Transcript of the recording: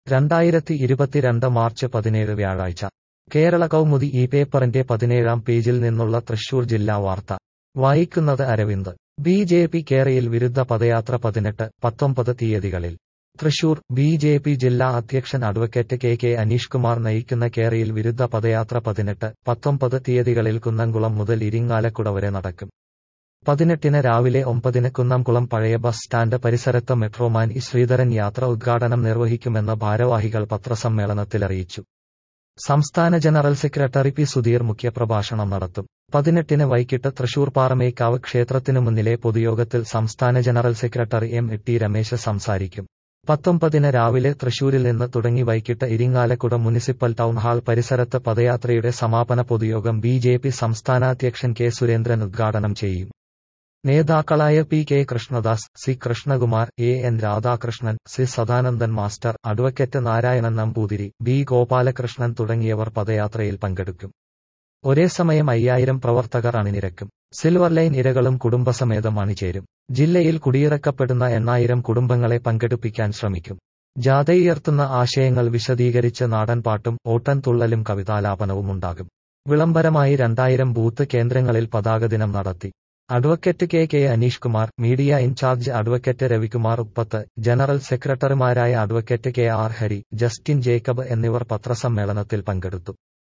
രണ്ടായിരത്തി ഇരുപത്തിരണ്ട് മാർച്ച് പതിനേഴ് വ്യാഴാഴ്ച കേരള കൗമുദി ഈ പേപ്പറിന്റെ പതിനേഴാം പേജിൽ നിന്നുള്ള തൃശൂർ ജില്ലാ വാർത്ത വായിക്കുന്നത് അരവിന്ദ് ബി ജെ പി കേരയിൽ വിരുദ്ധ പദയാത്ര പതിനെട്ട് പത്തൊമ്പത് തീയതികളിൽ തൃശൂർ ബി ജെ പി ജില്ലാ അധ്യക്ഷൻ advocate K K Aneesh Kumar നയിക്കുന്ന കേരയിൽ വിരുദ്ധ പദയാത്ര പതിനെട്ട് പത്തൊമ്പത് തീയതികളിൽ കുന്നംകുളം മുതൽ ഇരിങ്ങാലക്കുട വരെ നടക്കും പതിനെട്ടിന് രാവിലെ ഒമ്പതിന് കുന്നംകുളം പഴയ ബസ് സ്റ്റാൻഡ് പരിസരത്ത് മെട്രോമാൻ ഇ ശ്രീധരൻ യാത്ര ഉദ്ഘാടനം നിർവഹിക്കുമെന്ന് ഭാരവാഹികൾ പത്രസമ്മേളനത്തിലറിയിച്ചു സംസ്ഥാന ജനറൽ സെക്രട്ടറി പി സുധീർ മുഖ്യപ്രഭാഷണം നടത്തും പതിനെട്ടിന് വൈകിട്ട് തൃശൂർ പാറമേക്കാവ് ക്ഷേത്രത്തിനു മുന്നിലെ പൊതുയോഗത്തിൽ സംസ്ഥാന general secretary M T Ramesh സംസാരിക്കും പത്തൊമ്പതിന് രാവിലെ തൃശൂരിൽ നിന്ന് തുടങ്ങി വൈകിട്ട് ഇരിങ്ങാലക്കുട മുനിസിപ്പൽ ടൗൺ ഹാൾ പരിസരത്ത് പദയാത്രയുടെ സമാപന പൊതുയോഗം ബി ജെ പി സംസ്ഥാനാധ്യക്ഷൻ കെ സുരേന്ദ്രൻ ഉദ്ഘാടനം ചെയ്യും നേതാക്കളായ P K Krishnadas C Krishnakumar A N Radhakrishnan C Sadanandan master advocate Narayanan Namboothiri B Gopalakrishnan തുടങ്ങിയവർ പദയാത്രയിൽ പങ്കെടുക്കും ഒരേ സമയം അയ്യായിരം പ്രവർത്തകർ അണിനിരക്കും സിൽവർ ലൈൻ ഇരകളും കുടുംബസമേതം അണിചേരും ജില്ലയിൽ കുടിയിറക്കപ്പെടുന്ന എണ്ണായിരം കുടുംബങ്ങളെ പങ്കെടുപ്പിക്കാൻ ശ്രമിക്കും ജാഥയുയർത്തുന്ന ആശയങ്ങൾ വിശദീകരിച്ച് നാടൻ പാട്ടും ഓട്ടൻതുള്ളലും കവിതാലാപനവും ഉണ്ടാകും വിളംബരമായി രണ്ടായിരം ബൂത്ത് കേന്ദ്രങ്ങളിൽ പതാകദിനം നടത്തി advocate K K Aneesh Kumar media in charge advocate Ravikumar Uppath general സെക്രട്ടറിമാരായ advocate K R Hari Justin Jacob എന്നിവർ പത്രസമ്മേളനത്തിൽ പങ്കെടുത്തു